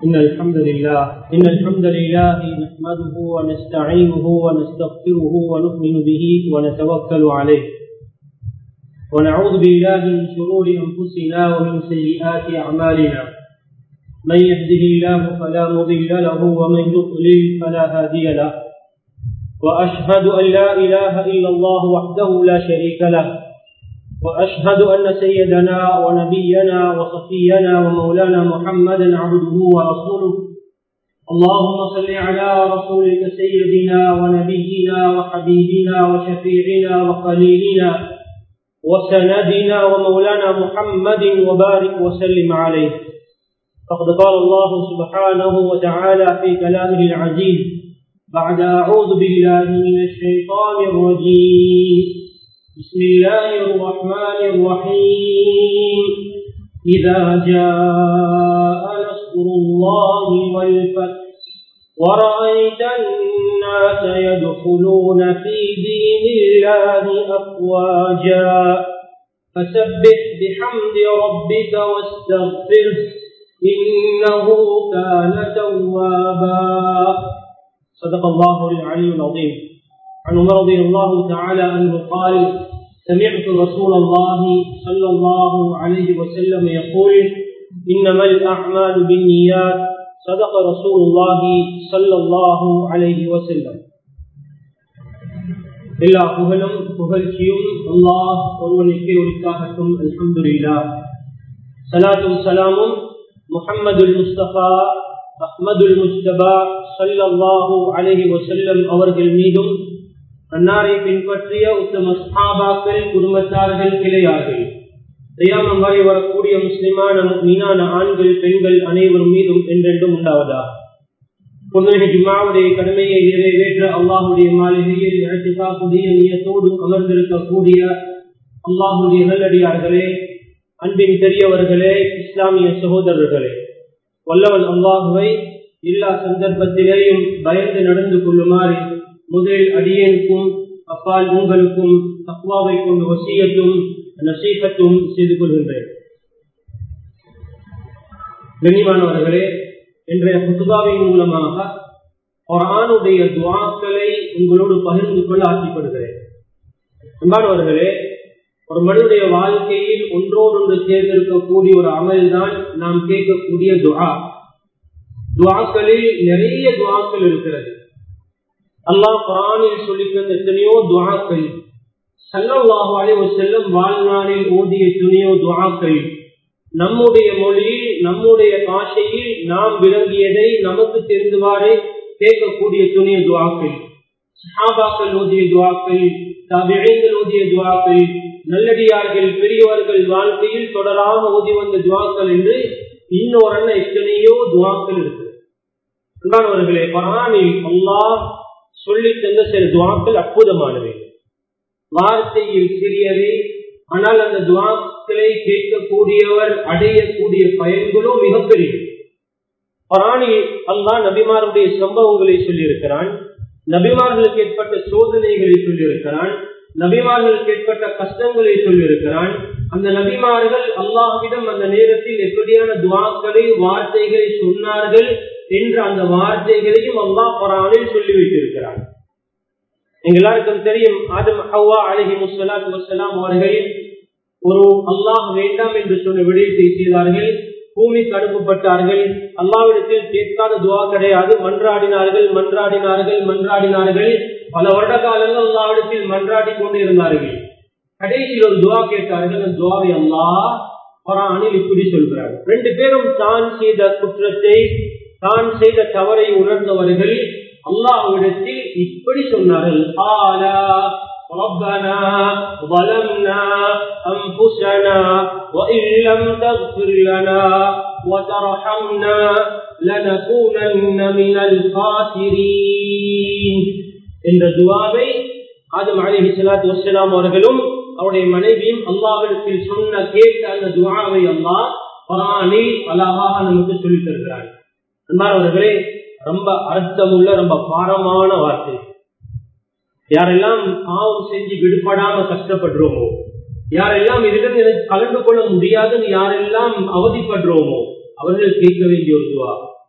إن الحمد لله إن الحمد لله نحمده ونستعينه ونستغفره ونؤمن به ونتوكل عليه ونعوذ بالله من شرور أنفسنا ومن سيئات أعمالنا من يهده الله فلا مضل له ومن يضلل فلا هادي له وأشهد أن لا إله إلا الله وحده لا شريك له وأشهد أن سيدنا ونبينا وصفينا ومولانا محمدا عبده ورسوله اللهم صل على رسولك سيدنا ونبينا وحبيبنا وشفيعنا وخليلنا وسندنا ومولانا محمد وبارك وسلم عليه فقد قال الله سبحانه وتعالى في كلامه العزيز بعد أعوذ بالله من الشيطان الرجيم بسم الله الرحمن الرحيم إذا جاء نصر الله والفتح ورأيت الناس يدخلون في دين الله أفواجا فسبح بحمد ربك واستغفره إنه كان توابا صدق الله العلي العظيم عن عمر رضي الله تعالى عنه قال سمعت رسول الله صلى الله عليه وسلم يقول إنما الأعمال بالنيات صدق رسول الله صلى الله عليه وسلم எல்லா புகழும் புகழ்ச்சியும் அல்லாஹ் ஒருவனுக்கு உரித்தாகட்டும் அல்ஹம்துலில்லா சலாத்தும் சலாமும் முஹம்மதுல் முஸ்தபா அஹ்மதுல் முஸ்தபா சல்லல்லாஹு அலஹி வசல்லம் அவர்கள் மீதும் அன்னாரை பின்பற்றிய உத்தம சஹாபாக்கள் குடும்பத்தார்கள் கிளையார்கள் தயாமம் வரை வரக்கூடிய முஸ்லிமான மீனான ஆண்கள் பெண்கள் அனைவரும் மீதும் என்றென்றும் உண்டாவதா புன்னகை ஜுமாவுடைய கடமையை நிறைவேற்ற அல்லாஹுடைய மாளிகையில் இழத்திக்காக்கூடிய நீயத்தோடு அமர்ந்திருக்கக்கூடிய அல்லாஹுடைய நல்லடியார்களே அன்பின் பெரியவர்களே இஸ்லாமிய சகோதரர்களே வல்லவன் அல்லாஹுவை எல்லா சந்தர்ப்பத்திலேயும் பயந்து நடந்து கொள்ளுமாறு முதலில் அடியனுக்கும் அப்பால் உங்களுக்கும் தக்வாவை கொண்டு வசியத்தும் நசீகத்தும் செய்து கொள்கின்றேன் கண்ணியமானவர்களே இன்றைய புத்துபாவின் மூலமாக குரானுடைய துவாக்களை உங்களோடு பகிர்ந்து கொள்ள ஆசைப்படுகிறேன் அன்பானவர்களே ஒரு மனிதனுடைய வாழ்க்கையில் ஒன்றோடொன்று சேர்ந்திருக்கக்கூடிய ஒரு அமல் தான் நாம் கேட்கக்கூடிய துவா துவாக்களில் நிறைய துவாக்கள் இருக்கிறது அல்லாஹ் குரானில் சொல்லிக்கிற எத்தனையோ துவாக்கள் சல்லாஹு அலைவ செல்லும் வாழ்நாளில் ஓதிய எத்தனையோ துவாக்கள் நம்முடைய மொழியில் நம்முடைய பாஷையில் நாம் விளங்கியதை நமக்கு தெரிந்துவாறே கேட்கக்கூடிய துணிய துவாக்கள் சஹாபாக்கள் ஓதிய துவாக்கள் தவிழைகள் ஓதிய துவாக்கள் நல்லடியார்கள் பெரியவர்கள் வாழ்க்கையில் தொடராக ஓதி வந்த துவாக்கள் என்று இன்னொரு எத்தனையோ துவாக்கள் இருக்கு அன்பானவர்களே பரானில் அல்லாஹ் சொல்லி தந்த சில துவாக்கள் அற்புதமானவை வார்த்தையில் சிறியவை ஆனால் அந்த துவாக்களை கேட்கக்கூடியவர் அடையக்கூடிய பயன்களும் மிகப்பெரியது பராணி அல்லா நபிமாருடைய சம்பவங்களை சொல்லியிருக்கிறான் நபிமார்களுக்கு ஏற்பட்ட சோதனைகளை சொல்லியிருக்கிறான் நபிமார்களுக்கு ஏற்பட்ட கஷ்டங்களை சொல்லியிருக்கிறான் அந்த நபிமார்கள் அல்லாஹ்விடம் அந்த நேரத்தில் எப்படியான துவாக்களை வார்த்தைகளை சொன்னார்கள் என்ற அந்த வார்த்தைகளையும் அல்லாஹ் பரானில் சொல்லி வைத்திருக்கிறான் எங்க எல்லாருக்கும் தெரியும் ஆதம் ஹவ்வா அலஹி முசலாத் வசலாம் அவர்கள் ஒரு அல்லாஹ் வேண்டாம் என்று சொன்ன விடயத்தை செய்தார்கள் பூமிக்கு அனுப்பப்பட்டார்கள் அல்லாவிடத்தில் கேட்காத துவா கிடையாது மன்றாடினார்கள் மன்றாடினார்கள் மன்றாடினார்கள் பல வருட காலங்கள் அல்லாவிடத்தில் மன்றாடி கொண்டு இருந்தார்கள் கடைசியில் ஒரு துவா கேட்டார்கள் அந்த துவாவை அல்லாஹ் பரானில் இப்படி சொல்கிறார் ரெண்டு பேரும் தான் செய்த குற்றத்தை தான் செய்த தவறை உணர்ந்தவர்கள் அல்லாஹ்விடத்தில் இப்படி சொன்னார்கள் ஆலா ربنا ظلمنا أنفسنا وإن لم تغفر لنا وترحمنا لنكونن من الخاسرين என்ற துவாவை ஆதம் அலி சலாத்து வசலாம் அவர்களும் அவருடைய மனைவியும் அல்லாவிடத்தில் சொன்ன கேட்ட அந்த துவாவை அல்லாஹ் குரானில் அழகாக நமக்கு சொல்லித் தருகிறார் அன்பானவர்களே ரொம்ப அர்த்தமுள்ள ரொம்ப பாரமான வார்த்தை யாரெல்லாம் பாவம் செஞ்சு விடுபடாம கஷ்டப்படுறோமோ யாரெல்லாம் இதிலிருந்து எனக்கு கலந்து கொள்ள முடியாதுன்னு யாரெல்லாம் அவதிப்படுறோமோ அவர்கள் கேட்க வேண்டிய ஒரு துவா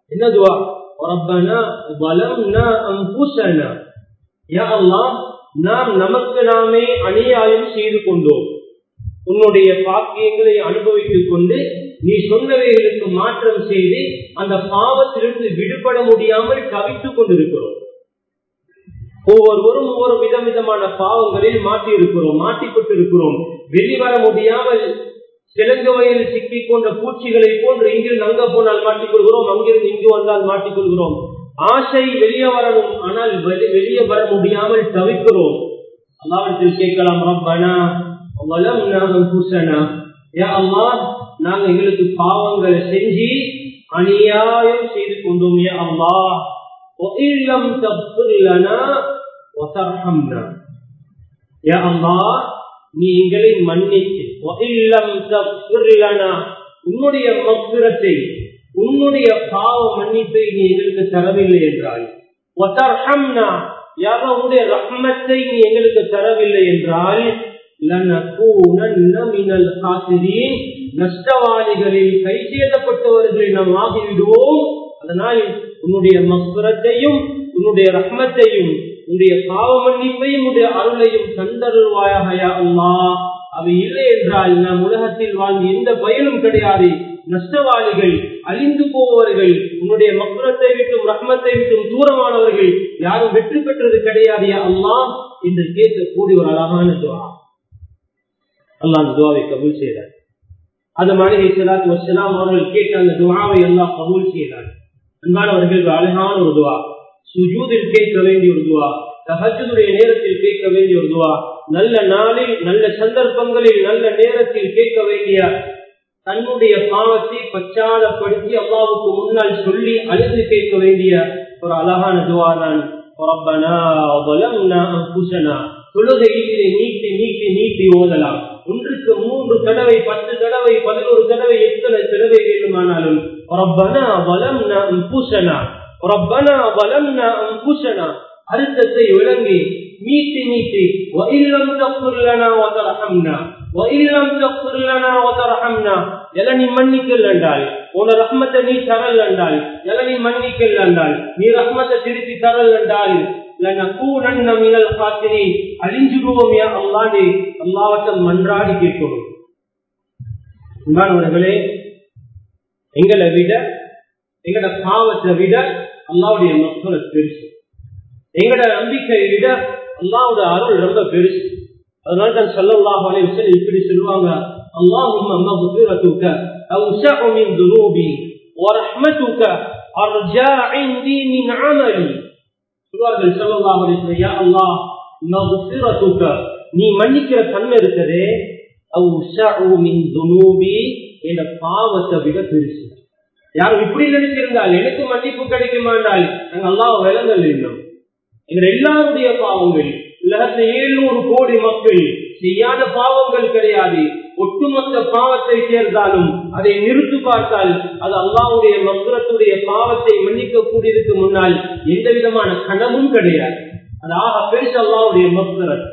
என்ன துவா ரப்பனா வலம்னா அன்புசனா யா அல்லாஹ் நாம் நமக்கு நாமே அநியாயம் செய்து கொண்டோம் உன்னுடைய பாக்கியங்களை அனுபவித்துக் கொண்டு நீ சொன்னவைகளுக்கு மாற்றம் செய்து அந்த பாவத்திலிருந்து விடுபட முடியாமல் தவித்துக் கொண்டிருக்கிறோம் ஒவ்வொருவரும் ஒவ்வொரு விதவிதமான பாவங்களில் மாட்டி இருக்கிறோம் மாட்டிக்கொண்டிருக்கிறோம் வெளிவர முடியாமல் சிலங்கு வயலில் சிக்கிக் கொண்ட பூச்சிகளை போன்று இங்கிருந்து அங்க போனால் மாட்டிக்கொள்கிறோம் அங்கிருந்து இங்கு வந்தால் மாட்டிக்கொள்கிறோம் ஆசை வெளியே வரணும் ஆனால் வெளியே வர முடியாமல் தவிக்கிறோம் அல்லாவிடத்தில் கேட்கலாம் ரப்பனா வலம் நாங்கள் பூசனா யா அம்மா நாங்க எங்களுக்கு பாவங்களை செஞ்சு அநியாயம் செய்து கொண்டோம் யா அம்மா وَإِلَّمْ تَغْفِرْ لَنَا وَتَرْحَمْنَا يا الله நீ எங்களை மன்னித்து وَإِلَّمْ تَغْفِرْ لَنَا உன்னுடைய மக்பிரத்தை உன்னுடைய பாவ மன்னிப்பை நீ எங்களுக்கு தரவில்லை என்றால் وَتَرْحَمْنَا யாருடைய ரஹ்மத்தை நீ எங்களுக்கு தரவில்லை என்றால் لَنَكُونَنَّ مِنَ الْخَاسِرِينَ நஷ்டவாதிகளில் கை செய்தப்பட்டவர்களை நாம் ஆகிவிடுவோம் அதனால் உன்னுடைய மக்குரத்தையும் உன்னுடைய ரஹ்மத்தையும் உன்னுடைய பாவ மன்னிப்பையும் உன்னுடைய அருளையும் கண்டருள்வாயா அம்மா அவை இல்லை என்றால் நாம் உலகத்தில் வாழ்ந்து எந்த பயனும் கிடையாது நஷ்டவாளிகள் அழிந்து போபவர்கள் உன்னுடைய மக்குரத்தை விட்டும் ரஹ்மத்தை விட்டும் தூரமானவர்கள் யாரும் வெற்றி பெற்றது கிடையாது அம்மா என்று கேட்கக்கூடிய ஒரு அழகான துவா அல்லா அந்த துவாவை கபூல் செய்தார் அது மனித சலாத்து வசலாம் அவர்கள் கேட்ட அந்த துவாவை எல்லாம் கபூல் செய்தார் அன்பானவர்கள் அழகான ஒரு துவா சுஜூதில் கேட்க வேண்டிய ஒரு துவா தஹஜுடைய நேரத்தில் கேட்க வேண்டிய ஒரு துவா நல்ல நாளில் நல்ல சந்தர்ப்பங்களில் நல்ல நேரத்தில் கேட்க வேண்டிய தன்னுடைய பாவத்தை பச்சாலப்படுத்தி அல்லாவுக்கு முன்னால் சொல்லி அழுது கேட்க வேண்டிய ஒரு அழகான துவா தான் தொழுகையிலே நீட்டி நீட்டி நீட்டி ஓதலாம் ஒன்றுக்கு மூன்று தடவை பத்து தடவை பதினோரு தடவை எத்தனை தடவை வேண்டுமானாலும் ربنا ظلمنا انفسنا ربنا ظلمنا انفسنا அர்த்தத்தை விளங்கி மீட்டி மீட்டி وَإِن لَّمْ تَغْفِرْ لَنَا وَتَرْحَمْنَا وَإِن لَّمْ تَغْفِرْ لَنَا وَتَرْحَمْنَا எல நீ மன்னிக்கல் என்றால் உன ரஹ்மத்தை நீ தரல் என்றால் எல நீ மன்னிக்கல் என்றால் நீ ரஹ்மத்தை திருப்பி தரல் என்றால் لَنَكُونَنَّ مِنَ الْخَاسِرِينَ அழிஞ்சுடுவோம் யா அல்லாஹ்வே அல்லாஹ்விட்ட மன்றாடி கேட்கணும் அன்பானவர்களே எங்களை விட எங்கட பாவத்தை விட அல்லாவுடைய மக்கள் பெருசு எங்கட நம்பிக்கையை விட அல்லாவோட அருள் ரொம்ப பெருசு அதனால தான் சொல்லல்லாஹ் அலைவசல் இப்படி சொல்லுவாங்க اللهم مغفرتك أوسع من ذنوبي ورحمتك أرجى عندي من عملي சொல்வார்கள் சொல்லல்லாஹ் அலைவசல் யா அல்லாஹ் மغفرتك நீ மன்னிக்கிற தன்மை இருக்கிறதே أوسع من ذنوبي என்ற பாவத்தை விட பெருசு யாரும் இப்படி நினைச்சிருந்தால் எனக்கு மன்னிப்பு கிடைக்குமாண்டால் நாங்கள் அல்லாஹ் விலங்கல் இருந்தோம் எங்கள் எல்லாருடைய பாவங்கள் உலகத்தில் ஏழுநூறு கோடி மக்கள் செய்யாத பாவங்கள் கிடையாது ஒட்டுமொத்த பாவத்தை சேர்ந்தாலும் அதை நிறுத்து பார்த்தால் அது அல்லாவுடைய மக்குரத்துடைய பாவத்தை மன்னிக்க கூடியதுக்கு முன்னால் எந்த விதமான கனவும் கிடையாது அது ஆக பெருசு அல்லாவுடைய மக்குரத்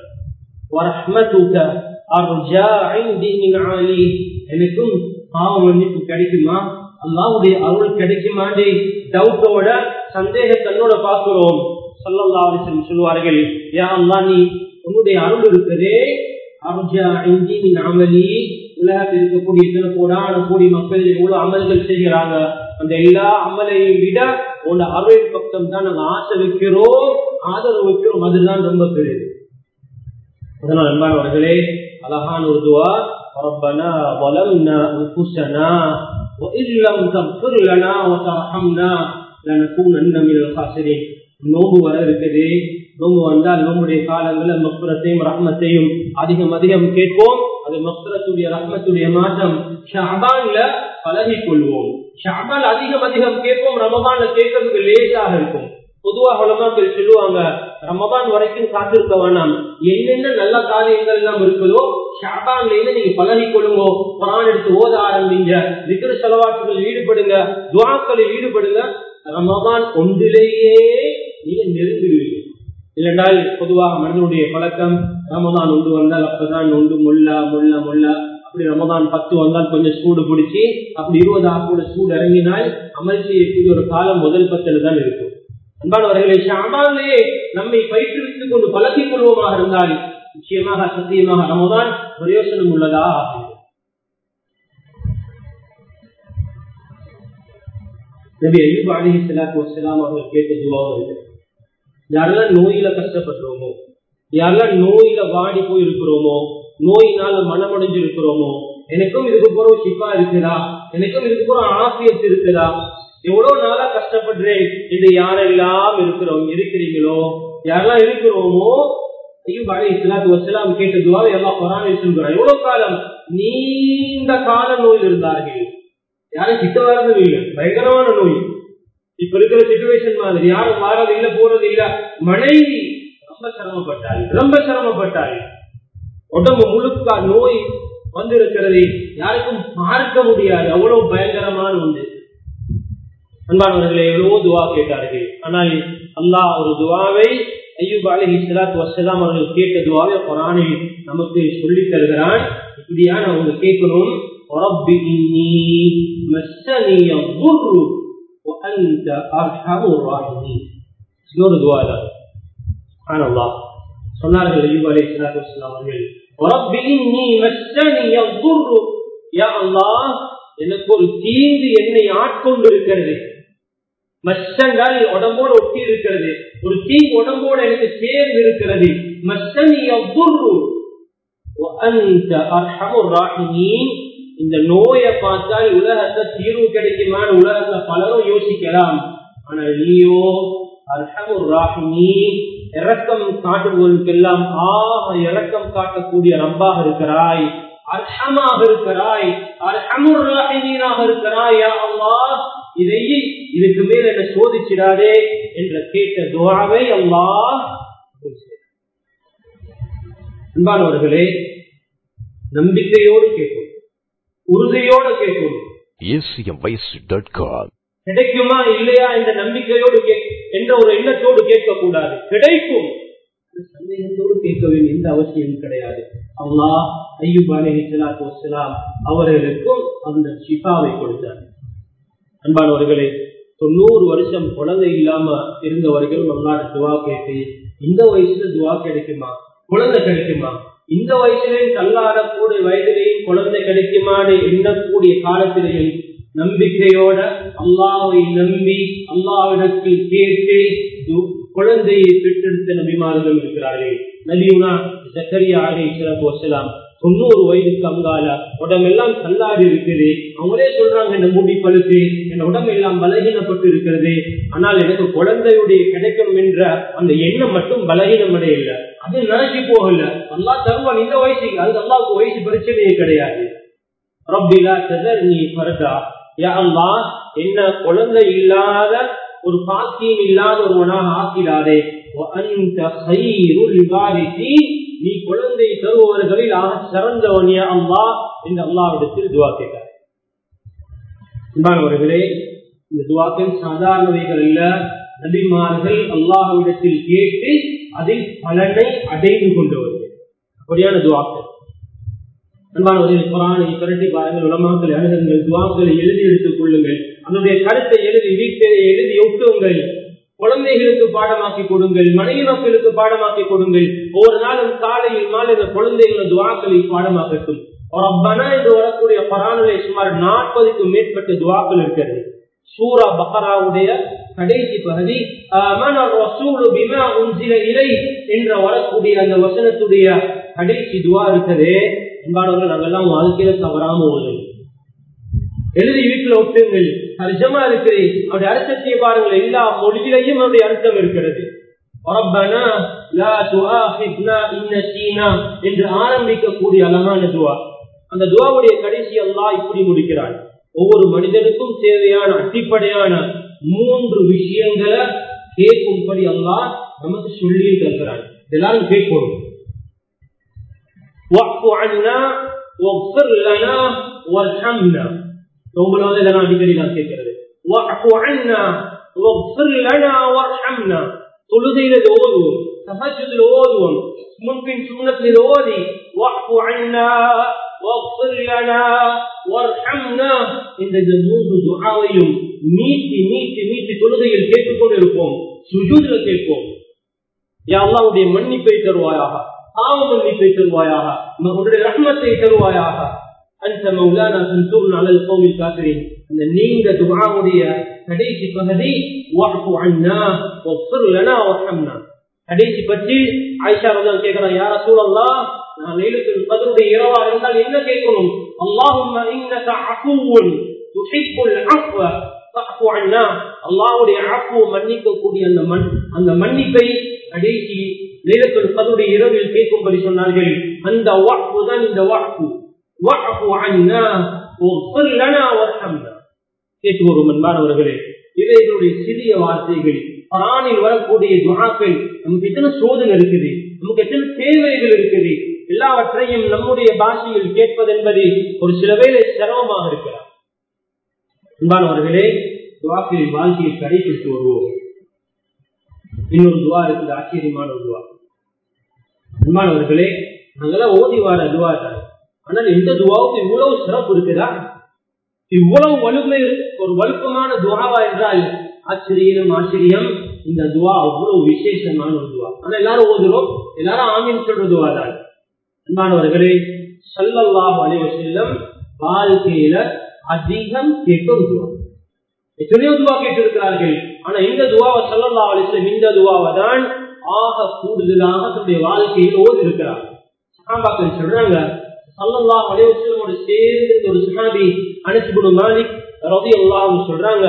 எனக்கும் பாவ மன்னிப்பு கிடைக்குமா அல்லாவுடைய அருள் கிடைக்குமாண்டே டவுட்டோட சந்தேக தன்னோட பார்க்கிறோம் சொல்லல்லா சொல்லுவார்கள் யா அல்லா நீ உன்னுடைய அருள் இருக்குதே அர்ஜா இஞ்சி நீ அமலி உலகத்தில் இருக்கக்கூடிய சில கோடான கோடி மக்கள் எவ்வளவு அமல்கள் செய்கிறாங்க அந்த எல்லா அமலையும் விட உன் அருள் பக்கம் தான் நாங்கள் ஆசை வைக்கிறோம் ஆதரவு வைக்கிறோம் அதுதான் ரொம்ப பெரியது அதனால் அன்பானவர்களே அழகான ஒரு துவா ربنا ظلمنا أنفسنا وإن لم تغفر لنا وترحمنا لنكونن من الخاسرين நோம்பு வர இருக்குது நோம்பு வந்தால் நோம்புடைய காலங்களில் மக்குரத்தையும் ரஹ்மத்தையும் அதிகம் அதிகம் கேட்போம் அது மக்குரத்துடைய ரஹ்மத்துடைய மாற்றம் ஷாபான்ல பழகி கொள்வோம் ஷாபான் அதிகம் அதிகம் கேட்போம் ரமபான்ல கேட்கறதுக்கு லேசாக இருக்கும் பொதுவாக உலமாக்கள் சொல்லுவாங்க ரமபான் வரைக்கும் காத்திருக்க வேணாம் என்னென்ன நல்ல காரியங்கள் எல்லாம் இருக்குதோ ஷாபான்ல இருந்து நீங்க பழகி கொள்ளுங்க குரான் எடுத்து ஓத ஆரம்பிங்க விக்கிர செலவாட்டுகள் ஈடுபடுங்க துவாக்களில் ஈடுபடுங்க ரமபான் ஒன்றிலேயே நீங்க நெருங்கிடுவீங்க இல்லைன்றால் பொதுவாக மனிதனுடைய பழக்கம் ரமதான் ஒன்று வந்தால் அப்பதான் ஒன்று முல்லா முல்லா முல்லா அப்படி ரமதான் பத்து வந்தால் கொஞ்சம் சூடு பிடிச்சி அப்படி இருபது ஆக்கூட சூடு இறங்கினால் அமல் செய்யக்கூடிய ஒரு காலம் முதல் பத்தில் தான் இருக்கும் அன்பானவர்களை ஷாமானிலே நம்மை பயிற்றுவித்துக் கொண்டு பழக்கிக் கொள்வோமாக இருந்தால் நிச்சயமாக சத்தியமாக ரமதான் பிரயோசனம் உள்ளதா ஆகும் நபி ஐயூப் அலி சலாத்து வசலாம் அவர்கள் கேட்ட துவாவும் யாரெல்லாம் நோயில கஷ்டப்படுறோமோ யாரெல்லாம் நோயில வாடி போய் இருக்கிறோமோ நோயினால மனமடைஞ்சு இருக்கிறோமோ எனக்கும் இதுக்கு போற சிப்பா இருக்குதா எனக்கும் இதுக்கு போற ஆசியத்து இருக்குதா எவ்வளவு நாளா கஷ்டப்படுறேன் இது யாரெல்லாம் இருக்கிறோம் இருக்கிறீங்களோ யாரெல்லாம் இருக்கிறோமோ ஐயும் பாடி இஸ்லாத்து வசலாம் கேட்ட துவாவை எல்லாம் பொறாமை சொல்கிறார் எவ்வளவு காலம் நீண்ட கால நோயில் இருந்தார்கள் யாரும் கிட்ட வர்றதும் இல்லை பயங்கரமான நோய் இப்ப இருக்கிற சிச்சுவேஷன் மாதிரி யாரும் வாரது இல்ல போறது இல்ல மனைவி ரொம்ப சிரமப்பட்டாள் ரொம்ப சிரமப்பட்டாள் உடம்பு முழுக்க நோய் வந்திருக்கிறது யாருக்கும் பார்க்க முடியாது அவ்வளவு பயங்கரமான ஒன்று அன்பானவர்களே எவ்வளவோ துவா கேட்டார்கள் ஆனால் அல்லாஹ் ஒரு துவாவை ஐயூப் அலஹி சலாத் வசலாம் அவர்கள் கேட்ட துவாவை குரானில் நமக்கு சொல்லி தருகிறான் இப்படியான அவங்க கேட்கணும் رب إني مسني الضر وأنت أرحم الراحمين இன்னொரு துவா தான் சுப்ஹானல்லாஹ் சொன்னார்கள் ஐயூப் அலைஹிஸ்ஸலாத்து வஸலாம் அவர்கள் ரப்பி இன்னி மஸ்ஸனி யضر யா அல்லாஹ் எனக்கு ஒரு தீங்கு என்னை ஆட்கொண்டு இருக்கிறது மஸ்ஸங்கள் உடம்போடு ஒட்டி இருக்கிறது ஒரு தீங்கு உடம்போடு எனக்கு சேர்ந்து இருக்கிறது மஸ்ஸனி யضر وأنت أرحم الراحمين இந்த நோயை பார்த்தால் உலகத்தை தீர்வு கிடைக்குமான்னு உலகத்துல பலரும் யோசிக்கலாம் ஆனால் நீயோ அர்ஹமுர் ராஹிமி இறக்கம் காட்டுபவர்களுக்கெல்லாம் ஆக இறக்கம் காட்டக்கூடிய ரப்பாக இருக்கிறாய் அர்ஹமாக இருக்கிறாய் அர்ஹமுர் ராஹிமீனாக இருக்கிறாய் யா அல்லாஹ் இதை இதுக்கு மேல என்ன சோதிச்சிடாதே என்ற கேட்ட துவாவை அல்லாஹ் அன்பானவர்களே நம்பிக்கையோடு கேட்கும் உறுதியோடு கேட்கும் acmvoice.com கிடைக்குமா இல்லையா என்ற நம்பிக்கையோடு கே- என்ற ஒரு எண்ணத்தோடு கேட்கக்கூடாது கிடைக்கும் அந்த சந்தேகத்தோடு கேட்க வேண்டிய எந்த அவசியம் கிடையாது அல்லாஹ் ஐயூப் அலைஹி ஸலாத்து வஸ்ஸலாம் அவர்களுக்கும் அந்த ஷிஃபாவை கொடுத்தார் அன்பானவர்களே தொண்ணூறு வருஷம் குழந்தை இல்லாம இருந்தவர்கள் நம்மளால துவா கேட்டு இந்த வயசுல துவா கிடைக்குமா குழந்தை கிடைக்குமா இந்த வயசுலையும் தள்ளாடக்கூடிய வயதிலையும் குழந்தை கிடைக்குமான்னு எண்ணக்கூடிய காலத்திலையும் நம்பிக்கையோட அல்லாவை நம்பி அல்லாவிடத்தில் கேட்டு து- குழந்தையை பெற்றெடுத்த நபிமார்கள் இருக்கிறார்கள் நபியுனா ஜக்கரியா அலை சிறப்பு வசலாம் தொண்ணூறு வயதுக்கு அங்கால உடம்பெல்லாம் தள்ளாடி இருக்குது அவங்களே சொல்றாங்க இந்த முடி பழுத்து என் உடம்பெல்லாம் பலகீனப்பட்டு இருக்கிறது ஆனால் எனக்கு குழந்தையுடைய கிடைக்கும் என்ற அந்த எண்ணம் மட்டும் பலகீனம் அடையல அது நினைச்சு போகல அல்லா தருவான் இந்த வயசுக்கு அது அல்லாவுக்கு வயசு பிரச்சனையே கிடையாது ரப்பிலா ததர்னி ஃபர்தா யா அல்லாஹ் என்ன குழந்தை இல்லாத ஒரு பாக்கியம் இல்லாத ஒருவனாக ஆக்கிடாதே وأنت خير الوارثين நீ குழந்தை தருபவர்களில் ஆக சிறந்தவன் யா அல்லாஹ் என்று அல்லாஹ்விடத்தில் துவா கேட்டார் அன்பானவர்களே இந்த துவாக்கள் சாதாரணவைகள் அல்ல நபிமார்கள் அல்லாஹ்விடத்தில் கேட்டு அதில் பலனை அடைந்து கொண்டவர்கள் அப்படியான துவாக்கள் அன்பானவர்கள் குரானை புரட்டி பாருங்கள் உலமாக்களை அணுகுங்கள் துவாக்களை எழுதி எடுத்துக் கொள்ளுங்கள் அதனுடைய கருத்தை எழுதி வீட்டிலே எழுதி ஒட்டுங்கள் குழந்தைகளுக்கு பாடமாக்கி கொடுங்கள் மனைவி மக்களுக்கு பாடமாக்கி கொடுங்கள் ஒவ்வொரு நாளும் காலையில் மாலை இந்த குழந்தைகள் துவாக்களை பாடமாக்கட்டும் ரப்பனா என்று வரக்கூடிய பரானிலே சுமார் நாற்பதுக்கும் மேற்பட்ட துவாக்கள் இருக்கிறது சூரா பஹராவுடைய கடைசி பகுதி ஆமன ரசூலு பிமா உன்சில இலை என்ற வரக்கூடிய அந்த வசனத்துடைய கடைசி துவா இருக்குது என்பானவர்கள் நாங்கெல்லாம் வாழ்க்கையில தவறாம ஓதும் எழுதி வீட்டுல ஒட்டுங்கள் தர்ஜமா இருக்குது அவருடைய அர்த்தத்தை பாருங்கள் எல்லா மொழியிலையும் அவருடைய அர்த்தம் இருக்கிறது ரப்பனா லா துஆஹித்னா இன் நசீனா என்று ஆரம்பிக்கக்கூடிய அழகான துவா அந்த துவாவுடைய கடைசி அல்லாஹ் இப்படி முடிக்கிறான் ஒவ்வொரு மனிதனுக்கும் தேவையான அடிப்படையான மூன்று விஷயங்களை கேட்கும்படி அல்லாஹ் நமக்கு சொல்லி தருகிறான் எல்லாரும் கேட்கணும் واعف عنا واغفر لنا وارحمنا உங்களோட இதெல்லாம் அடிக்கடி நான் கேட்கிறது واعف عنا واغفر لنا وارحمنا தொழுகையில இது ஓதுவோம் தஹஜ்ஜுதில் ஓதுவோம் முன்பின் சுண்ணத்தில் ஓதி واعف عنا واغفر لنا وارحمنا இந்த இந்த மூன்று துஆவையும் நீட்டி நீட்டி நீட்டி தொழுகையில் கேட்டுக்கொண்டு இருப்போம் சுஜூதுல கேட்போம் யா அல்லாஹ்வுடைய மன்னிப்பை தருவாயாக பாவ மன்னிப்பை தருவாயாக உன்னுடைய ரஹ்மத்தை தருவாயாக அந்த மௌலானா சன்சூர்ன் அலல் கௌமில் காக்கிறேன் அந்த நீண்ட துஆவுடைய கடைசி பகுதி வஃபு அன்னா வஃபிர் லனா வர்ஹம்னா கடைசி பற்றி ஆயிஷா ரலியல்லாஹு கேக்குறாங்க யா ரசூலல்லாஹ் நான் லைலத்துல் கத்ருடைய இரவா இருந்தால் என்ன கேட்கணும் அல்லாஹும்ம இன்னக அஃபுவுன் துஹிப்புல் அஃவ ஃபஅஃபு அன்னா அல்லாஹ்வுடைய அஃபு மன்னிக்கக்கூடிய அந்த மன் அந்த மன்னிப்பை கடைசி லைலத்துல் கத்ருடைய இரவில் கேட்கும்படி சொன்னார்கள் அந்த வஃபு தான் இந்த வஃபு வஃபு அன்னா வஃபிர் லனா வர்ஹம்னா கேட்டுவோம் அன்பானவர்களே இவைகளுடைய சிறிய வார்த்தைகள் குரானில் வரக்கூடிய துவாக்கள் நமக்கு எத்தனை சோதனை இருக்குது நமக்கு எத்தனை தேவைகள் இருக்குது எல்லாவற்றையும் நம்முடைய பாஷையில் கேட்பது என்பது ஒரு சில வேலை சிரமமாக இருக்கிறார் அன்பானவர்களே துவாக்களின் வாழ்க்கையை கடைபிடித்து வருவோம் இன்னொரு துவா இருக்குது ஆச்சரியமான ஒரு துவா அன்பானவர்களே நாங்கெல்லாம் ஓதி வார துவா தான் ஆனால் இந்த துவாவுக்கு இவ்வளவு சிறப்பு இருக்குதா இவ்வளவு வலுமை ஒரு வலுப்பமான துவாவா என்றால் ஆச்சரியம் ஆச்சரியம் இந்த துவா அவ்வளவு விசேஷமான ஒரு துவா ஆனா எல்லாரும் ஓதுறோம் எல்லாரும் ஆமீன் சொல்ற துவா தான் அன்பானவர்களே சல்லல்லாஹு அலைஹி வஸல்லம் வாழ்க்கையில அதிகம் கேட்கும் துவா எத்தனையோ துவா கேட்டிருக்கிறார்கள் ஆனா இந்த துவாவை சல்லல்லாஹு அலைஹி வஸல்லம் இந்த துவாவை தான் ஆக கூடுதலாக தன்னுடைய வாழ்க்கையில் ஓதி இருக்கிறார் சஹாபாக்கள் சொல்றாங்க சல்லல்லாஹு அலைஹி வஸல்லமோடு சேர்ந்து ஒரு சஹாபி அனஸ் இப்னு மாலிக் ரலியல்லாஹு அன்ஹு சொல்றாங்க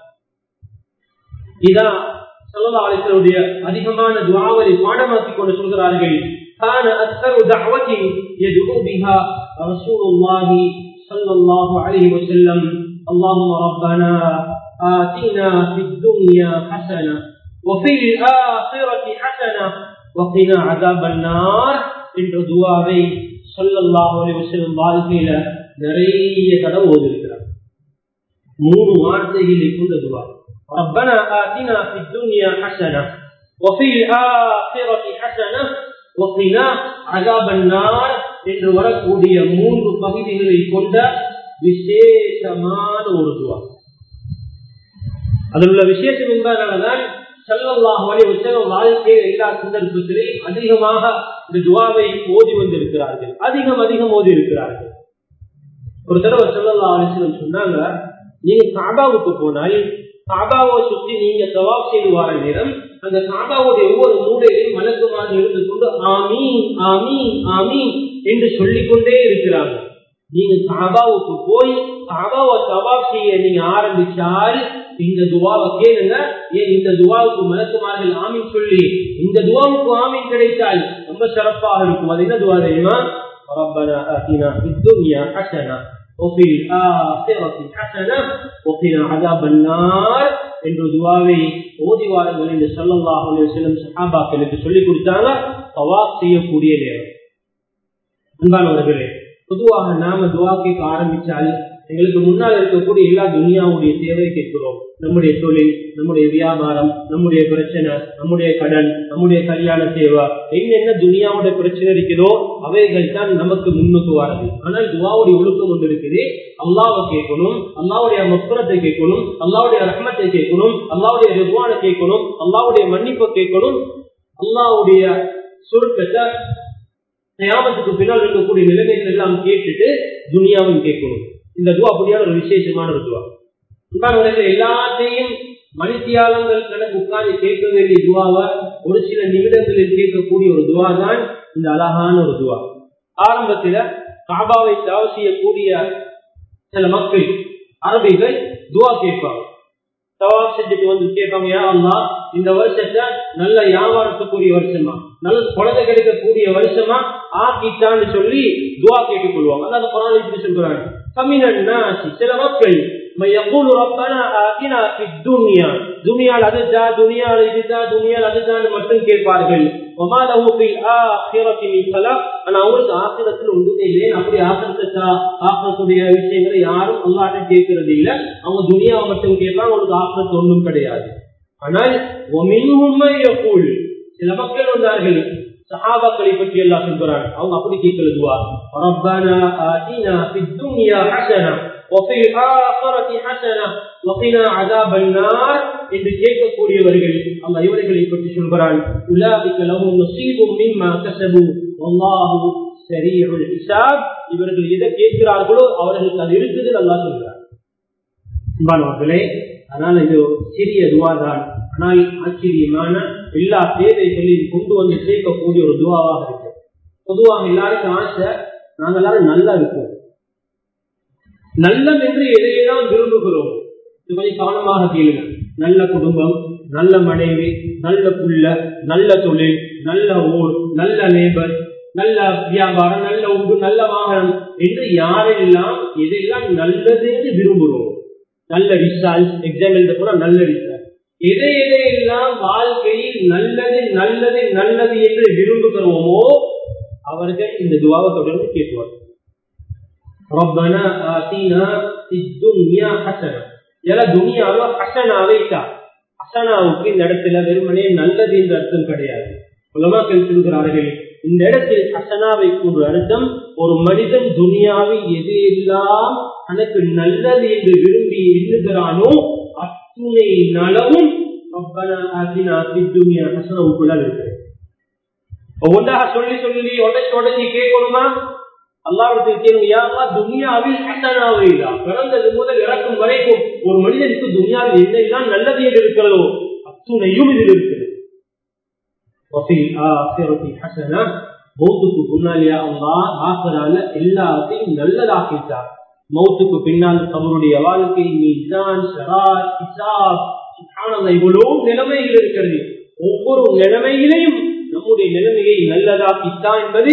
இதான் சல்லல்லாஹு அலைஹி வஸல்லுடைய அதிகமான துஆவை பாடமாக்கி கொண்டு சொல்கிறார்கள் كان أكثر دعوة يدعو بها رسول الله صلى الله عليه وسلم اللهم ربنا آتنا في الدنيا حسنة وفي الآخرة حسنة وقنا عذاب النار என்ற துவாவை சொல்லல்லாஹு அலைஹி வஸல்லம் வாழ்க்கையில நிறைய தடவை ஓதிருக்கிறார் மூணு வார்த்தைகளை கொண்ட துவா ربنا آتنا في الدنيا حسنة وفي الآخرة حسنة وقنا عذاب النار என்று வரக்கூடிய மூன்று பகுதிகளை கொண்ட விசேஷமான ஒரு துவா அதில் உள்ள விசேஷம் என்பதனால்தான் சல்லல்லாஹு அலைஹி வஸல்லம் வாழ்க்கையில் எல்லா சந்தர்ப்பத்திலையும் அதிகமாக இந்த துவாவை ஓதி வந்திருக்கிறார்கள் அதிகம் அதிகம் ஓதி இருக்கிறார்கள் ஒரு தடவை சல்லல்லாஹு அலைஹி வஸல்லம் சொன்னாங்க நீங்க காபாவுக்கு போனால் காபாவை சுற்றி நீங்க தவாப் செய்து வர நேரம் அந்த காபாவுடைய ஒவ்வொரு மூலையிலையும் மலக்குமாக இருந்து கொண்டு ஆமீன் ஆமீன் ஆமீன் என்று சொல்லிக்கொண்டே இருக்கிறாங்க நீங்க காபாவுக்கு போய் காபாவை தவாப் செய்ய நீங்க ஆரம்பிச்சால் இந்த துவாவை கேளுங்க ஏன் இந்த துவாவுக்கு மலக்குமார்கள் ஆமீன் சொல்லி இந்த துவாவுக்கு ஆமீன் கிடைத்தால் ரொம்ப சிறப்பாக இருக்கும் அது என்ன துவா தெரியுமா ربنا آتنا في الدنيا حسنة وفي الآخرة حسنة وقنا عذاب النار என்ற துவாவை ஓதி வாருங்கள் என்று சொல்லல்லாஹ் செல்லும் சஹாபாக்களுக்கு சொல்லிக் கொடுத்தாங்க தவாப் செய்யக்கூடிய நேரம் அன்பானவர்களே பொதுவாக நாம துவா கேட்க ஆரம்பிச்சால் எங்களுக்கு முன்னால் இருக்கக்கூடிய எல்லா துனியாவுடைய தேவை கேட்கிறோம் நம்முடைய தொழில் நம்முடைய வியாபாரம் நம்முடைய பிரச்சனை நம்முடைய கடன் நம்முடைய கல்யாண தேவை என்னென்ன துனியாவுடைய பிரச்சனை இருக்கிறதோ அவைகள் தான் நமக்கு முன்னுக்கு வரது ஆனால் துவாவுடைய ஒழுக்கம் ஒன்று இருக்குது அல்லாவை கேட்கணும் அல்லாவுடைய மப்புறத்தை கேட்கணும் அல்லாவுடைய ரஹ்மத்தை கேட்கணும் அல்லாவுடைய ரிவானை கேட்கணும் அல்லாவுடைய மன்னிப்பை கேட்கணும் அல்லாவுடைய சுருக்கத்தை நியாமத்துக்கு பின்னால் இருக்கக்கூடிய நிலைமைகள் எல்லாம் கேட்டுட்டு துனியாவும் கேட்கணும் இந்த துவா அப்படியான ஒரு விசேஷமான ஒரு துவா உட்கார்ந்து எல்லாத்தையும் மணித்தியாலங்கள் கணக்கு உட்கார்ந்து கேட்க வேண்டிய துவாவை ஒரு சில நிமிடங்களில் கேட்கக்கூடிய ஒரு துவா தான் இந்த அழகான ஒரு துவா ஆரம்பத்துல காபாவை தவ செய்யக்கூடிய சில மக்கள் அரபிகள் துவா கேட்பாங்க தவா செஞ்சுட்டு வந்து கேட்பாங்க யா அல்லா இந்த வருஷத்தை நல்ல வியாபாரத்துக்குரிய வருஷமா நல்ல குழந்தை கிடைக்கக்கூடிய வருஷமா ஆக்கிட்டான்னு சொல்லி துவா கேட்டுக் கொள்வாங்க அதாவது குரான் இப்படி சொல்றாங்க கமினாசி சில மக்கள் يقول ربنا آتنا في الدنيا துனியால் அதுதா துனியால் இதுதா துனியால் அதுதான் மட்டும் கேட்பார்கள் وما له في الآخرة من خلاق ஆனா அவங்களுக்கு ஆசிரத்தில் ஒன்றுமே இல்லை அப்படி ஆசிரத்தை ஆசிரத்துடைய விஷயங்களை யாரும் அல்லாட்ட கேட்கறது இல்லை அவங்க துனியாவை மட்டும் கேட்பாங்க அவங்களுக்கு ஆசிரத்து ஒன்றும் கிடையாது ஆனால் சில மக்கள் வந்தார்கள் சஹாபாக்களை பற்றி எல்லாம் சொல்கிறான் அவங்க அப்படி கேட்கல துவா ரப்பனா ஆதினா ஃபித் துன்யா ஹஸனா وفي الآخرة حسنة وقنا عذاب النار என்று கேட்கக்கூடியவர்கள் அல்லாஹ் இவர்களை பற்றி சொல்கிறான் உலாபிக்க லஹும் நஸீபும் மிம்மா கஸபு வல்லாஹு ஸரீஉல் ஹிசாப் இவர்கள் எதை கேட்கிறார்களோ அவர்களுக்கு அது இருக்குது அல்லாஹ் சொல்கிறான் அன்பானவர்களே அதனால இது ஒரு சிறிய துவா தான் ஆனால் ஆச்சரியமான எல்லா தேவைகளையும் கொண்டு வந்து சேர்க்கக்கூடிய ஒரு துவாவாக இருக்கு பொதுவாக எல்லாருக்கும் ஆசை நாங்க எல்லாரும் நல்லா இருப்போம் நல்லம் என்று எதையெல்லாம் விரும்புகிறோம் இது கொஞ்சம் கவனமாக கேளுங்க நல்ல குடும்பம் நல்ல மனைவி நல்ல புள்ள நல்ல தொழில் நல்ல ஊர் நல்ல நேபர் நல்ல வியாபாரம் நல்ல உண்டு நல்ல வாகனம் என்று யாரெல்லாம் எதையெல்லாம் நல்லது என்று விரும்புகிறோம் நல்ல ரிசல்ட் எக்ஸாம் எழுத கூட நல்ல ரிசல்ட் எதை எதையெல்லாம் வாழ்க்கையில் நல்லது நல்லது நல்லது என்று விரும்புகிறோமோ அவர்கள் இந்த துவாவை தொடர்ந்து கேட்பார் ربنا آتنا في الدنيا حسنة எல துனியாவை ஹசனாவை தான் ஹசனாவுக்கு இந்த இடத்துல வெறுமனே நல்லது என்ற அர்த்தம் கிடையாது உலமாக்கள் சொல்கிறார்கள் இந்த இடத்தில் ஹசனாவை கூறு அர்த்தம் ஒரு மனிதன் துனியாவில் எது எல்லாம் தனக்கு நல்லது என்று விரும்பி எண்ணுகிறானோ அத்துணை நலவும் ஹசனவுக்குள்ள இருக்கு ஒவ்வொன்றாக சொல்லி சொல்லி உடச்சி உடச்சி கேட்கணுமா அல்லாவிடத்தில் கேளுங்க துனியாவில் ஹசனாவை பிறந்தது முதல் இறக்கும் வரைக்கும் ஒரு மனிதனுக்கு துனியாவில் என்னெல்லாம் நல்லது என்று இருக்கிறதோ அத்துணையும் இதில் இருக்கிறது மௌத்துக்கு முன்னாலியா அல்லா ஆசரால எல்லாத்தையும் நல்லதாக்கிட்டார் மௌத்துக்கு பின்னால் அவருடைய வாழ்க்கை மீசான் ஷராத் ஹிசாப் இவ்வளவு நிலைமைகள் இருக்கிறது ஒவ்வொரு நிலைமையிலையும் நம்முடைய நிலைமையை நல்லதாக்கித்தான் என்பது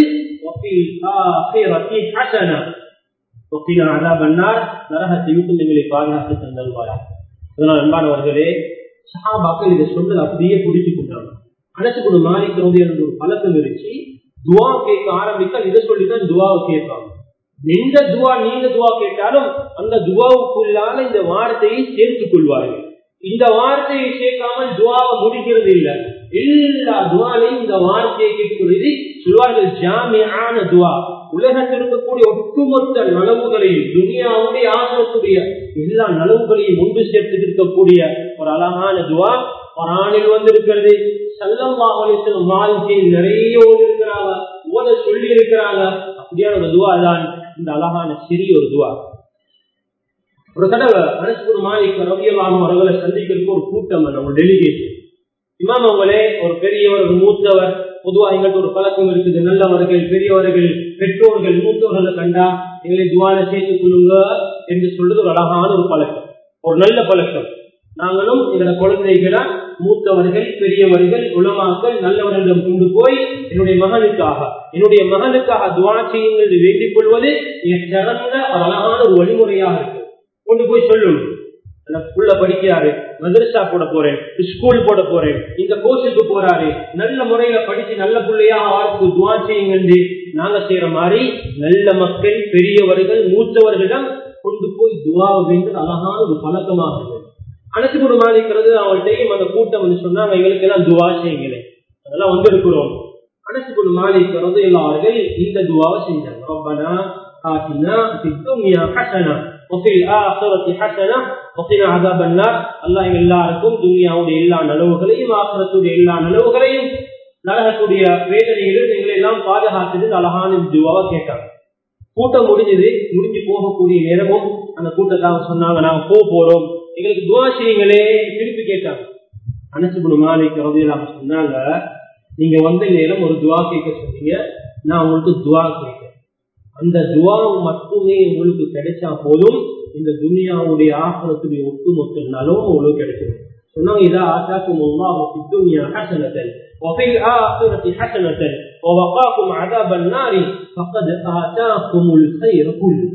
நரகத்தை விட்டு எங்களை பாதுகாத்து தந்தல்வாரா அதனால் அன்பானவர்களே சஹாபாக்கள் இதை சொன்னது அப்படியே பிடிச்சு கொண்டாங்க மனசுக்குள்ள மாறிக்கிறது என்ற ஒரு பழக்கம் இருந்துச்சு துவா கேட்க ஆரம்பித்தால் இதை சொல்லிதான் துவாவை கேட்பாங்க எந்த துவா நீங்க துவா கேட்டாலும் அந்த துவாவுக்குள்ளான இந்த வார்த்தையை சேர்த்துக் கொள்வார்கள் இந்த வார்த்தையை சேர்க்காமல் துவாவை முடிக்கிறது இல்லை எல்லா துவாலையும் இந்த வார்த்தையை கேட்கிறது சொல்வார்கள் ஜாமியான துவா உலகத்தில் இருக்கக்கூடிய ஒட்டுமொத்த நலவுகளையும் துனியாவுடைய ஆசிரத்துடைய எல்லா நலவுகளையும் ஒன்று சேர்த்து இருக்கக்கூடிய ஒரு அழகான துவா பரானில் வந்திருக்கிறது சல்லம்பாவலிசனம் வாழ்க்கையில் நிறைய ஓடி இருக்கிறாங்க ஓத சொல்லி இருக்கிறாங்க அப்படியான ஒரு துவா தான் இந்த அழகான சிறிய ஒரு துவா ஒரு தடவை அனஸ்பூர் மாலிக் ரவியலாம் அவர்களை சந்திக்கிறதுக்கு ஒரு கூட்டம் நம்ம டெலிகேஷன் இமாம் அவங்களே ஒரு பெரியவர் ஒரு மூத்தவர் பொதுவாக எங்களுக்கு ஒரு பழக்கம் இருக்குது நல்லவர்கள் பெரியவர்கள் பெற்றோர்கள் மூத்தவர்களை கண்டா எங்களை துவால சேர்த்துக் கொள்ளுங்க என்று சொல்றது ஒரு அழகான ஒரு பழக்கம் ஒரு நல்ல பழக்கம் நாங்களும் எங்களோட குழந்தைகளை மூத்தவர்கள் பெரியவர்கள் உலமாக்கள் நல்லவர்களிடம் கொண்டு போய் என்னுடைய மகனுக்காக என்னுடைய மகனுக்காக துவா செய்யுங்கள் என்று வேண்டிக் கொள்வது சிறந்த ஒரு அழகான ஒரு வழிமுறையாக இருக்கு கொண்டு போய் சொல்லணும் புள்ள படிக்கிறாரு மதரசா போட போறேன் ஸ்கூல் போட போறேன் இந்த கோர்ஸுக்கு போறாரு நல்ல முறையில படிச்சு நல்ல பிள்ளையா அவருக்கு துவா செய்யுங்க நாங்க செய்யற மாதிரி நல்ல மக்கள் பெரியவர்கள் மூத்தவர்களிடம் கொண்டு போய் துவா வேண்டும் அழகான ஒரு பழக்கமாக இருக்கு அனைத்து ஒரு மாளிக்கிறது அவங்கள்ட்டையும் அந்த கூட்டம் வந்து சொன்னாங்க எங்களுக்கு எல்லாம் துவா செய்யுங்களேன் அதெல்லாம் வந்திருக்கிறோம் அனைத்து ஒரு மாளிக்கிறது எல்லார்கள் இந்த துவாவை செஞ்சாங்க ரப்பனா ஆத்தினா பித்துமியா ஹசனா وفي الآخرة حسنة وقنا عذاب النار الله எல்லாருக்கும் துனியாவுடைய எல்லா நலவுகளையும் ஆசிரத்துடைய எல்லா நலவுகளையும் நரகத்துடைய வேதனைகளில் எங்களை எல்லாம் பாதுகாத்தது அழகான துவாவை கேட்டாங்க கூட்டம் முடிஞ்சது முடிஞ்சு போகக்கூடிய நேரமும் அந்த கூட்டத்தாக சொன்னாங்க நாங்க போக போறோம் எங்களுக்கு துவா செய்யுங்களே திருப்பி கேட்டாங்க அனசுபுடு மாலிக் ரவியலாக சொன்னாங்க நீங்க வந்த நேரம் ஒரு துவா கேட்க சொன்னீங்க நான் உங்களுக்கு துவா கேட்கிறேன் அந்த துவா மட்டுமே உங்களுக்கு கிடைச்சா போதும் இந்த துனியாவுடைய ஆசிரத்துடைய ஒட்டுமொத்த நலவும் உங்களுக்கு கிடைக்கும் சொன்னாங்க இதா ஆசாக்கும் அல்லாஹு في الدنيا حسنة وفي الآخرة حسنة ووقاكم عذاب النار فقد آتاكم الخير كله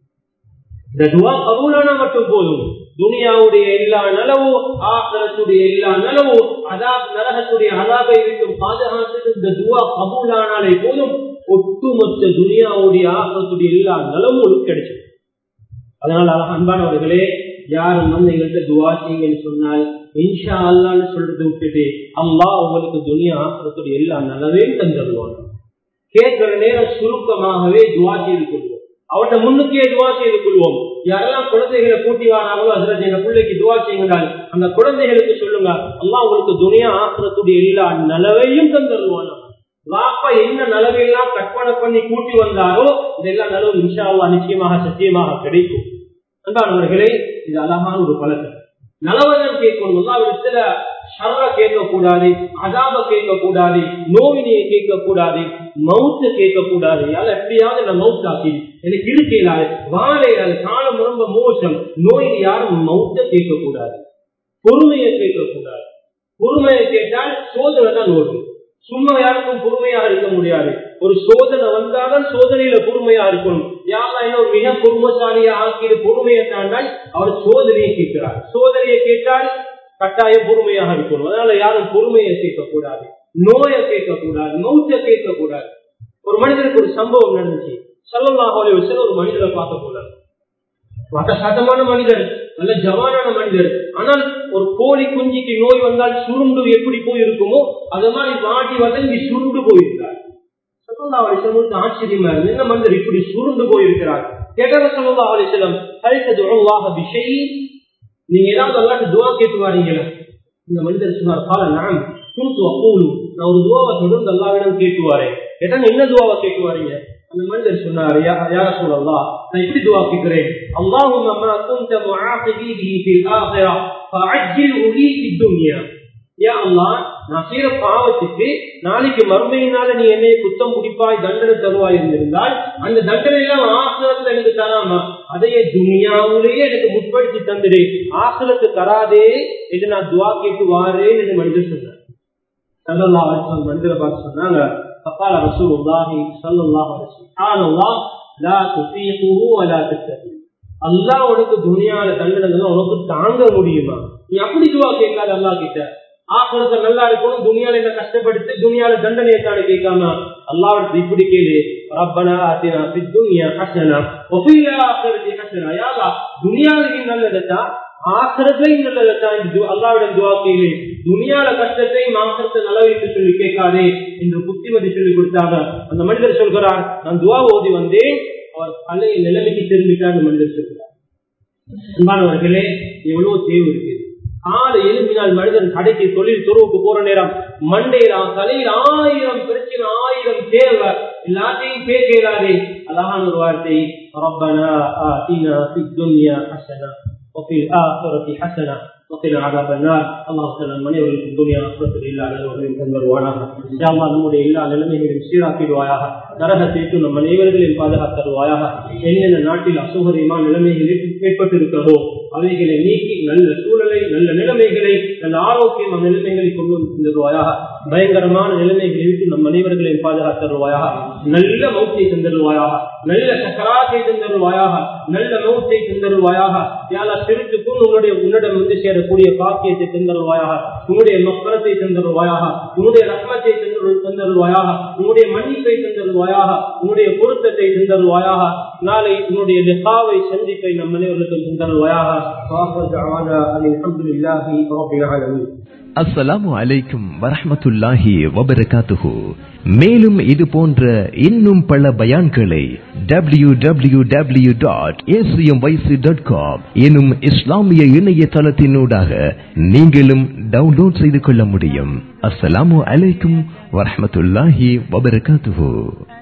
இந்த துவா கபூலானா மட்டும் போதும் துனியாவுடைய எல்லா நலவு ஆகரத்துடைய எல்லா நலவு அதாப் நரகத்துடைய அதாபை விட்டும் பாதுகாத்து இந்த துவா கபூலானாலே போதும் ஒட்டுமொத்த துனியாவுடைய ஆகரத்துடைய எல்லா நலவும் உங்களுக்கு கிடைச்சது அதனால அன்பானவர்களே யாரும் வந்து எங்கள்கிட்ட துவா செய்யுங்கன்னு சொன்னால் இன்ஷா அல்லான்னு சொல்றது விட்டுட்டு அல்லாஹ் உங்களுக்கு துனியா ஆக்கிறதுடைய எல்லா நல்லதையும் தந்துடுவாங்க கேட்கிற நேரம் சுருக்கமாகவே துவா செய்து கொள்வோம் அவர்கிட்ட முன்னுக்கே துவா செய்து கொள்வோம் யாரெல்லாம் குழந்தைகளை கூட்டி வராங்களோ அதில் எங்க பிள்ளைக்கு துவா செய்யுங்கள் அந்த குழந்தைகளுக்கு சொல்லுங்க அல்லாஹ் உங்களுக்கு துனியா ஆக்கிறதுடைய எல்லா நலவையும் தந்துடுவாங்க வாப்பா என்ன நலவையெல்லாம் கற்பனை பண்ணி கூட்டி வந்தாரோ இதெல்லாம் நலவு இன்ஷா அல்லாஹ் நிச்சயமாக சத்தியமாக கிடைக்கும் அன்பானவர்களே இது அழகான ஒரு பழக்கம் நலவரம் கேட்கணும் எல்லாவிடத்துல ஷர்ர கேட்கக்கூடாது அதாப கேட்கக்கூடாது நோவினியை கேட்கக்கூடாது மவுத்த கேட்கக்கூடாது யால எப்படியாவது நான் மவுத் ஆக்கி எனக்கு இருக்கலாது வாழையாது காலம் ரொம்ப மோசம் நோய் யாரும் மவுத்த கேட்கக்கூடாது பொறுமையை கேட்கக்கூடாது பொறுமையை கேட்டால் சோதனை தான் நோடு சும்மா யாருக்கும் பொறுமையாக இருக்க முடியாது ஒரு சோதனை வந்தாதான் சோதனையில பொறுமையா இருக்கணும் யாரா என்ன ஒரு மிக பொறுமசாலியா ஆக்கிய பொறுமையை தாண்டால் அவர் சோதனையை கேட்கிறார் சோதனையை கேட்டால் கட்டாயம் பொறுமையாக இருக்கணும் அதனால யாரும் பொறுமையை கேட்கக்கூடாது நோயை கேட்கக்கூடாது மௌத்த கேட்கக்கூடாது ஒரு மனிதனுக்கு ஒரு சம்பவம் நடந்துச்சு சொல்லலாம் ஒரு மனிதரை பார்க்க கூடாது சாதமான மனிதர் நல்ல ஜவானான மனிதர் ஆனால் ஒரு கோழி குஞ்சிக்கு நோய் வந்தால் சுருண்டு எப்படி போயிருக்குமோ அது மாதிரி வாடி வதங்கி சுருண்டு போயிருக்கார் ஆச்சரியமா இருக்கு என்ன மனிதர் இப்படி சுருண்டு போயிருக்கிறார் கேட்டால சொல்லா அலிசலம் நீங்க ஏதாவது அல்லாட்டு துவா கேட்டு வாரீங்களா இந்த மனிதர் சொன்னார் கால நான் குந்து அப்போலும் நான் ஒரு துவாவை தொடர்ந்து அல்லாவிடம் கேட்டுவாரேன் கேட்டா என்ன துவாவை கேட்டு வாரீங்க அந்த மனிதர் சொன்னார் யார சொல்லலாம் நான் இப்படி துவா கேட்கிறேன் اللهم ما كنت معاقبي به في الآخرة فعجل لي في الدنيا யா அல்லாஹ் நான் செய்யற பாவத்துக்கு நாளைக்கு மறுமையினால நீ என்னை குத்தம் பிடிப்பாய் தண்டனை தருவாய் இருந்திருந்தால் அந்த தண்டனை எல்லாம் ஆசிரத்துல எனக்கு தராமா அதையே துனியாவிலேயே எனக்கு முற்படுத்தி தந்துடு ஆசிரத்து தராதே என்று நான் துவா கேட்டு வாரேன் என்று மனிதர் சொன்னார் சல்லல்லா அலிஸ்லாம் மனிதரை பார்த்து சொன்னாங்க فقال رسول الله صلى الله عليه وسلم سبحان الله لا تطيقه ولا تستطيع அல்லாஹ் உனக்கு துணியால தண்டனை உனக்கு தாங்க முடியுமா நீ அப்படி துவா கேட்காத அல்லா கிட்ட ஆக்கிரத்தை நல்லா இருக்கணும் துணியால என்ன கஷ்டப்படுத்தி துணியால தண்டனையை தானே கேட்காம அல்லாவிடத்து இப்படி கேளு ரப்பனா ஆத்தினா துனியா ஹசனா ஒஃபில் ஆக்கிரத்தி ஹசனா யாரா துணியாலையும் நல்லதா ஆக்கிரத்தையும் நல்லதா அல்லாவிடம் துவா கேளு துணியால கஷ்டத்தையும் ஆக்கிரத்தை நலவைத்து சொல்லி கேட்காதே என்று புத்திமதி சொல்லி கொடுத்தாங்க அந்த மனிதர் சொல்கிறார் நான் துவா ஓதி வந்தேன் அவர் பழைய நிலைமைக்கு திரும்பிட்டார் அந்த மனிதர் சொல்கிறார் அன்பானவர்களே எவ்வளவு தேவை இருக்குது காலை எழுப்பினால் மனிதன் கடைக்கு தொழில் துறவுக்கு போற நேரம் மண்டையில தலையில் ஆயிரம் பிரச்சனை ஆயிரம் தேவை எல்லாத்தையும் பேசலாதே அழகான ஒரு வார்த்தை ربنا آتنا في الدنيا حسنة وفي الآخرة حسنة وقنا عذاب النار اللهم صل على من يولد في الدنيا آخرة إلا على وجه தந்தருவானாக யா அல்லாஹ் நம்முடைய எல்லா நிலைமைகளையும் சீராக்கிடுவாயாக நரகத்திற்கு நம் அனைவர்களையும் பாதுகாத்தருவாயாக என்னென்ன நாட்டில் அசௌகரியமான நிலைமைகள் ஏற்பட்டிருக்கிறதோ அவைகளை நீக்கி நல்ல சூழலை நல்ல நிலைமைகளை நல்ல ஆரோக்கியமான நிலைமைகளை கொண்டு தந்துருவாயாக பயங்கரமான நிலைமைகளை விட்டு நம் அனைவர்களையும் பாதுகாத்தருவாயாக நல்ல மௌத்தை தந்தருவாயாக நல்ல சக்கராத்தை தந்தருவாயாக நல்ல மௌத்தை தந்தருவாயாக யாரா சிறுத்துக்கும் உன்னுடைய உன்னிடம் வந்து சேரக்கூடிய பாக்கியத்தை தந்தருவாயாக உன்னுடைய மக்களத்தை தந்தருவாயாக உன்னுடைய ரத்னத்தை தந்தருவாயாக உன்னுடைய மன்னிப்பை தந்தருவாயாக உன்னுடைய பொருத்தத்தை தந்தருவாயாக நாளை உன்னுடைய லிஹாவை சந்திப்பை நம் அனைவர்களுக்கும் தந்தருவாயாக الحمد لله رب العالمين அஸ்ஸலாமு அலைக்கும் வரஹ்மத்துல்லாஹி வபரகாத்துஹு மேலும் இது போன்ற இன்னும் பல பயான்களை W W W dot dot com எனும் இஸ்லாமிய இணையதளத்தினூடாக நீங்களும் டவுன்லோட் செய்து கொள்ள முடியும் அஸ்ஸலாமு அலைக்கும் வரஹ்மத்துல்லாஹி வபரகாத்துஹு